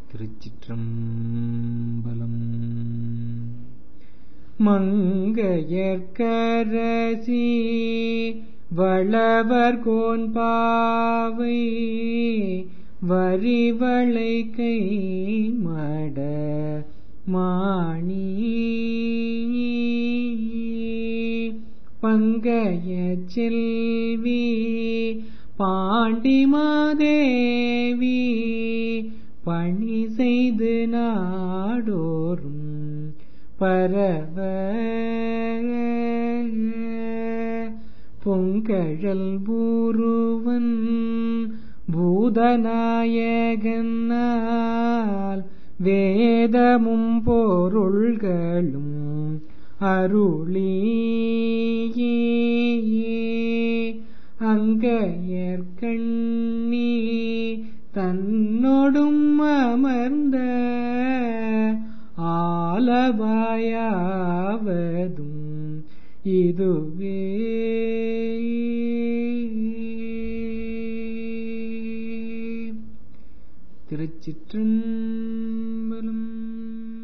திருச்சிற்றம்பலம் Mangaiyarkarasi வளவர் cone பாவை வரிவளை கை மட மாணி பங்கைய செல்வி பாண்டிமாதேவி பணி செய்து நாடோறும் பரவ பொங்கழல் பூருவன் பூதநாயகனால் வேதமும் பொருள்களும் அருளி அங்கையற்கண்ணி தன்னொடும் அமர்ந்த ஆலபாயாவதும் இதுவே திருச்சிற்றம்பலம்